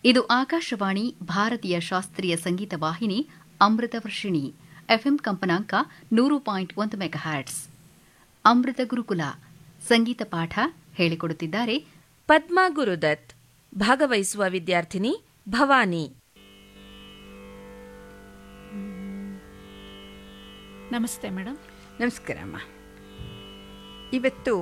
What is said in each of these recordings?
ಇದು ಆಕಾಶವಾಣಿ ಭಾರತೀಯ ಶಾಸ್ತ್ರೀಯ ಸಂಗೀತ ವಾಹಿನಿ ಅಮೃತ ವರ್ಷಿಣಿ ಎಫ್ಎಂ ಕಂಪನಾಂಕ ನೂರು ಪಾಯಿಂಟ್ ಒಂದು ಮೆಗಾಹ್ಯಾಟ್ಸ್ ಅಮೃತ ಗುರುಕುಲ ಸಂಗೀತ ಪಾಠ ಹೇಳಿಕೊಡುತ್ತಿದ್ದಾರೆ ಪದ್ಮಾ ಗುರುದತ್ ಭಾಗವಹಿಸುವ ವಿದ್ಯಾರ್ಥಿನಿ ಭವಾನಿ ನಮಸ್ತೆ ಮೇಡಮ್ ನಮಸ್ಕಾರಮ್ಮ ಇವತ್ತು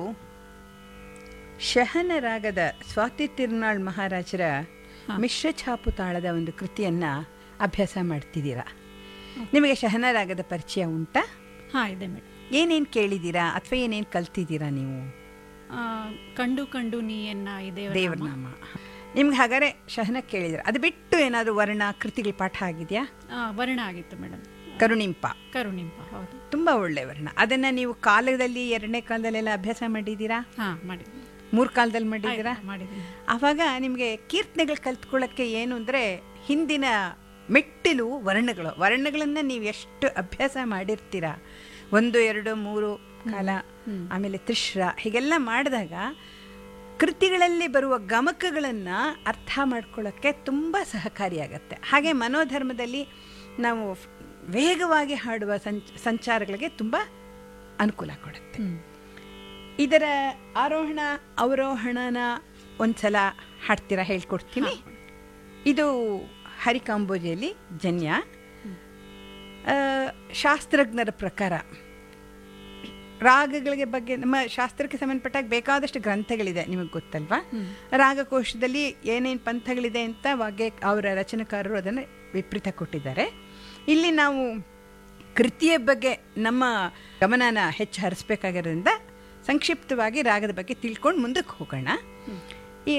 ಶಹನ ರಾಗದ ಸ್ವಾತಿ ತಿರುನಾಳ್ ಮಹಾರಾಜರ ಮಿಶ್ರ ಛಾಪು ತಾಳದ ಒಂದು ಕೃತಿಯನ್ನ ಅಭ್ಯಾಸ ಮಾಡ್ತಿದ್ದೀರಾ ನಿಮಗೆ ಶಹನ ರಾಗದ ಪರಿಚಯ ಉಂಟಾ ಹಾಂ ಇದೆ ಮೇಡಮ್ ಏನೇನು ಕೇಳಿದ್ದೀರಾ ಅಥವಾ ಏನೇನು ಕಲ್ತಿದ್ದೀರಾ ನೀವು ಆ, ಕಂಡು ಕಂಡು ನೀಯನ್ನ ಇದೆ ದೇವರನಾಮ ನಿಮ್ಗೆ ಹಾಗಾದ್ರೆ ಶಹನ ಕೇಳಿದಿರ ಅದು ಬಿಟ್ಟು ಏನಾದರೂ ವರ್ಣ ಕೃತಿಗಳ ಪಾಠ ಆಗಿದೆಯಾ ವರ್ಣ ಆಗಿತ್ತು ಮೇಡಮ್ ಕರುಣಿಂಪ ಕರುಣಿಂಪ ಹೌದು ತುಂಬ ಒಳ್ಳೆ ವರ್ಣ ಅದನ್ನು ನೀವು ಕಾಲದಲ್ಲಿ ಎರಡನೇ ಕಾಲದಲ್ಲೆಲ್ಲ ಅಭ್ಯಾಸ ಮಾಡಿದ್ದೀರಾ ಹಾಂ ಮಾಡಿದ್ದೀನಿ ಮೂರು ಕಾಲದಲ್ಲಿ ಮಾಡಿದ್ದೀರಾ ಆಯ್ತು, ಮಾಡಿದ್ದೀನಿ ಆವಾಗ ನಿಮಗೆ ಕೀರ್ತನೆಗಳು ಕಲ್ತ್ಕೊಳ್ಳೋಕ್ಕೆ ಏನು ಅಂದರೆ ಹಿಂದಿನ ಮೆಟ್ಟಿಲು ವರ್ಣಗಳು ವರ್ಣಗಳನ್ನು ನೀವು ಎಷ್ಟು ಅಭ್ಯಾಸ ಮಾಡಿರ್ತೀರಾ ಒಂದು ಎರಡು ಮೂರು ಕಾಲ ಆಮೇಲೆ ತ್ರಿಶ್ರ ಹೀಗೆಲ್ಲ ಮಾಡಿದಾಗ ಕೃತಿಗಳಲ್ಲಿ ಬರುವ ಗಮಕಗಳನ್ನು ಅರ್ಥ ಮಾಡ್ಕೊಳ್ಳೋಕ್ಕೆ ತುಂಬ ಸಹಕಾರಿಯಾಗತ್ತೆ ಹಾಗೆ ಮನೋಧರ್ಮದಲ್ಲಿ ನಾವು ವೇಗವಾಗಿ ಹಾಡುವ ಸಂಚ ಸಂಚಾರಗಳಿಗೆ ತುಂಬ ಅನುಕೂಲ ಕೊಡುತ್ತೆ ಇದರ ಆರೋಹಣ ಅವರೋಹಣನ ಒಂದ್ಸಲ ಹಾಡ್ತೀರಾ ಹೇಳ್ಕೊಡ್ತೀನಿ ಇದು ಹರಿಕಾಂಬೋಜಿಯಲ್ಲಿ ಜನ್ಯ ಆ, ಶಾಸ್ತ್ರಜ್ಞರ ಪ್ರಕಾರ ರಾಗಗಳಿಗೆ ಬಗ್ಗೆ ನಮ್ಮ ಶಾಸ್ತ್ರಕ್ಕೆ ಸಂಬಂಧಪಟ್ಟಾಗ ಬೇಕಾದಷ್ಟು ಗ್ರಂಥಗಳಿದೆ ನಿಮಗೆ ಗೊತ್ತಲ್ವಾ ರಾಗಕೋಶದಲ್ಲಿ ಏನೇನು ಪಂಥಗಳಿದೆ ಅಂತ ವಾಗ್ಯ ಅವರ ರಚನೆಕಾರರು ಅದನ್ನು ವಿಪರೀತ ಕೊಟ್ಟಿದ್ದಾರೆ ಇಲ್ಲಿ ನಾವು ಕೃತಿಯ ಬಗ್ಗೆ ನಮ್ಮ ಗಮನನ ಹೆಚ್ಚು ಹರಿಸ್ಬೇಕಾಗಿರೋದ್ರಿಂದ ಸಂಕ್ಷಿಪ್ತವಾಗಿ ರಾಗದ ಬಗ್ಗೆ ತಿಳ್ಕೊಂಡು ಮುಂದಕ್ಕೆ ಹೋಗೋಣ ಈ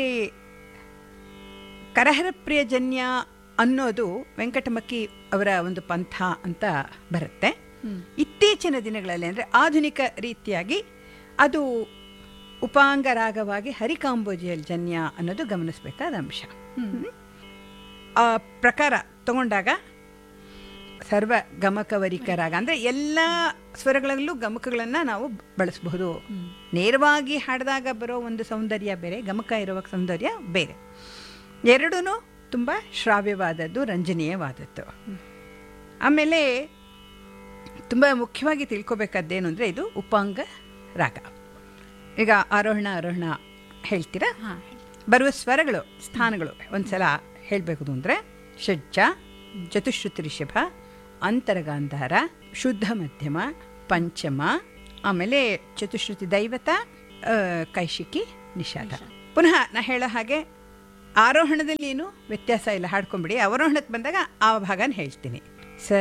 ಕರಹರಪ್ರಿಯ ಜನ್ಯ ಅನ್ನೋದು ವೆಂಕಟಮಕ್ಕಿ ಅವರ ಒಂದು ಪಂಥ ಅಂತ ಬರುತ್ತೆ ಇತ್ತೀಚಿನ ದಿನಗಳಲ್ಲಿ ಅಂದರೆ ಆಧುನಿಕ ರೀತಿಯಾಗಿ ಅದು ಉಪಾಂಗ ರಾಗವಾಗಿ ಹರಿಕಾಂಬೋಜಿಯಲ್ ಜನ್ಯ ಅನ್ನೋದು ಗಮನಿಸಬೇಕಾದ ಅಂಶ ಹ್ಮ್. ಆ ಪ್ರಕಾರ ತಗೊಂಡಾಗ ಸರ್ವ ಗಮಕವರಿಕ ರಾಗ ಅಂದರೆ ಎಲ್ಲ ಸ್ವರಗಳಲ್ಲೂ ಗಮಕಗಳನ್ನು ನಾವು ಬಳಸಬಹುದು ನೇರವಾಗಿ ಹಾಡಿದಾಗ ಬರೋ ಒಂದು ಸೌಂದರ್ಯ ಬೇರೆ ಗಮಕ ಇರುವ ಸೌಂದರ್ಯ ಬೇರೆ ಎರಡೂ ತುಂಬ ಶ್ರಾವ್ಯವಾದದ್ದು ರಂಜನೀಯವಾದದ್ದು ಆಮೇಲೆ ತುಂಬ ಮುಖ್ಯವಾಗಿ ತಿಳ್ಕೊಬೇಕಾದ್ದೇನು ಅಂದರೆ ಇದು ಉಪಾಂಗ ರಾಗ ಈಗ ಆರೋಹಣ ಆರೋಹಣ ಹೇಳ್ತೀರಾ ಹಾಂ ಬರುವ ಸ್ವರಗಳು ಸ್ಥಾನಗಳು ಒಂದ್ಸಲ ಹೇಳಬೇಕು ಅಂದರೆ ಷಡ್ಜ ಚತುಶ್ರುತಿ ರಿಷಭ ಅಂತರಗಾಂಧಾರ ಶುದ್ಧ ಮಧ್ಯಮ ಪಂಚಮ ಆಮೇಲೆ ಚತುಶ್ರುತಿ ದೈವತ ಆ, ಕೈಶಿಕಿ ನಿಷಾದ ಪುನಃ ನಾ ಹೇಳೋ ಹಾಗೆ ಆರೋಹಣದಲ್ಲಿ ಏನು ವ್ಯತ್ಯಾಸ ಇಲ್ಲ ಹಾಡ್ಕೊಂಬಿಡಿ ಅವರೋಹಣಕ್ಕೆ ಬಂದಾಗ ಆ ಭಾಗನ ಹೇಳ್ತೀನಿ